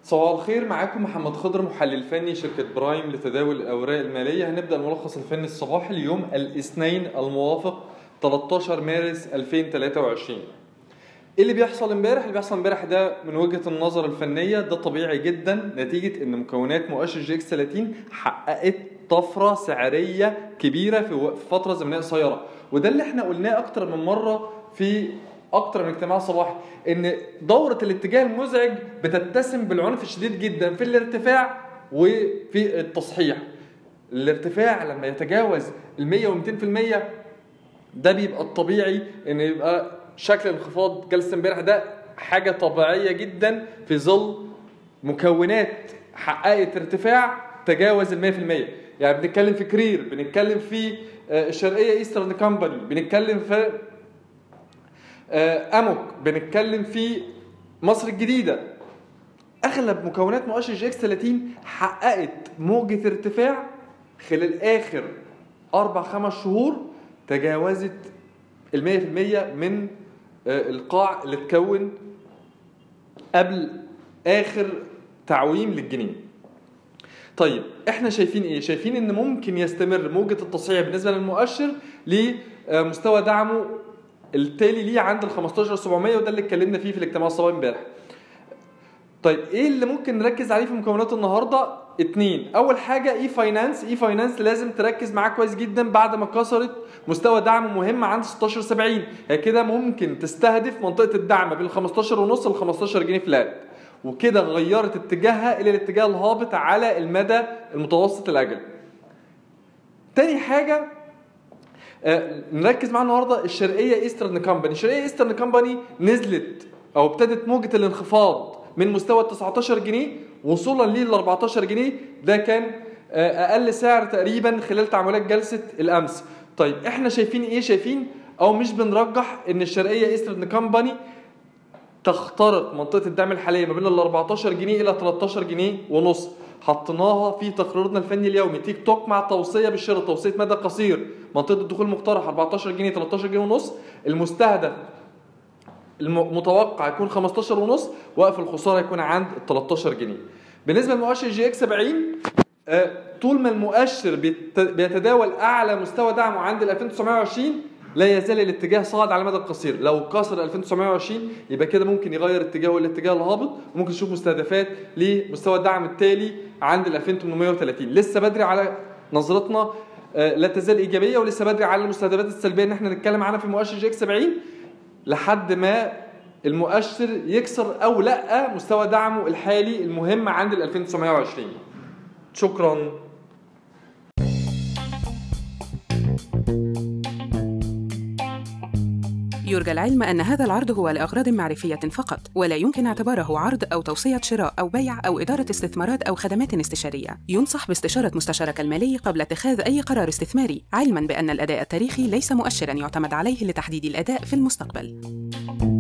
صباح الخير معاكم محمد خضر محلل فني شركة برايم لتداول الأوراق المالية هنبدأ الملخص الفني الصباحي اليوم الاثنين الموافق 13 مارس 2023 ايه اللي بيحصل امبارح اللي بيحصل امبارح ده من وجهة النظر الفنية ده طبيعي جدا نتيجة ان مكونات مؤشر جي اكس 30 حققت طفرة سعرية كبيرة في فترة زمنية قصيرة وده اللي احنا قلناه اكتر من مرة في اكتر من اجتماع صباحي ان دوره الاتجاه المزعج بتتسم بالعنف الشديد جدا في الارتفاع وفي التصحيح الارتفاع لما يتجاوز ال 100 و 200% ده بيبقى الطبيعي ان يبقى شكل انخفاض جلسه امبارح ده حاجه طبيعيه جدا في ظل مكونات حققت ارتفاع تجاوز ال 100% يعني بنتكلم في كرير بنتكلم في الشرقيه ايسترن كومباني بنتكلم في اموك بنتكلم في مصر الجديده اغلب مكونات مؤشر جي اكس 30 حققت موجه ارتفاع خلال اخر اربع خمس شهور تجاوزت ال 100% من القاع اللي اتكون قبل اخر تعويم للجنيه طيب احنا شايفين ايه شايفين ان ممكن يستمر موجه التصحيح بالنسبه للمؤشر لمستوى دعمه التالي ليه عند ال 15700 وده اللي اتكلمنا فيه في الاجتماع الصباحي امبارح. طيب ايه اللي ممكن نركز عليه في مكونات النهارده؟ اتنين، أول حاجة اي فاينانس، اي فاينانس لازم تركز معاه كويس جدا بعد ما كسرت مستوى دعم مهم عند 1670 هي كده ممكن تستهدف منطقة الدعم بين 15 ونص ل 15 جنيه فلات. وكده غيرت اتجاهها الى الاتجاه الهابط على المدى المتوسط الاجل. تاني حاجة آه نركز معاها النهارده الشرقيه ايسترن كومباني، الشرقيه ايسترن كومباني نزلت او ابتدت موجه الانخفاض من مستوى ال 19 جنيه وصولا لل 14 جنيه ده كان آه اقل سعر تقريبا خلال تعاملات جلسه الامس. طيب احنا شايفين ايه؟ شايفين او مش بنرجح ان الشرقيه ايسترن كومباني تخترق منطقه الدعم الحاليه ما بين ال 14 جنيه الى 13 جنيه ونص. حطيناها في تقريرنا الفني اليومي تيك توك مع توصيه بالشراء توصيه مدى قصير منطقه الدخول المقترح 14 جنيه 13 جنيه ونص المستهدف المتوقع يكون 15 ونص وقف الخساره يكون عند 13 جنيه بالنسبه لمؤشر جي اكس 70 آه طول ما المؤشر بيتداول اعلى مستوى دعمه عند ال 2920 لا يزال الاتجاه صاعد على المدى القصير لو كسر 1920 يبقى كده ممكن يغير اتجاهه الاتجاه الهابط وممكن نشوف مستهدفات لمستوى الدعم التالي عند ال 2830 لسه بدري على نظرتنا لا تزال ايجابيه ولسه بدري على المستهدفات السلبيه ان احنا نتكلم عنها في مؤشر جي اكس 70 لحد ما المؤشر يكسر او لا مستوى دعمه الحالي المهم عند ال 2920 شكرا يرجى العلم أن هذا العرض هو لأغراض معرفية فقط، ولا يمكن اعتباره عرض أو توصية شراء أو بيع أو إدارة استثمارات أو خدمات استشارية. ينصح باستشارة مستشارك المالي قبل اتخاذ أي قرار استثماري، علماً بأن الأداء التاريخي ليس مؤشراً يعتمد عليه لتحديد الأداء في المستقبل.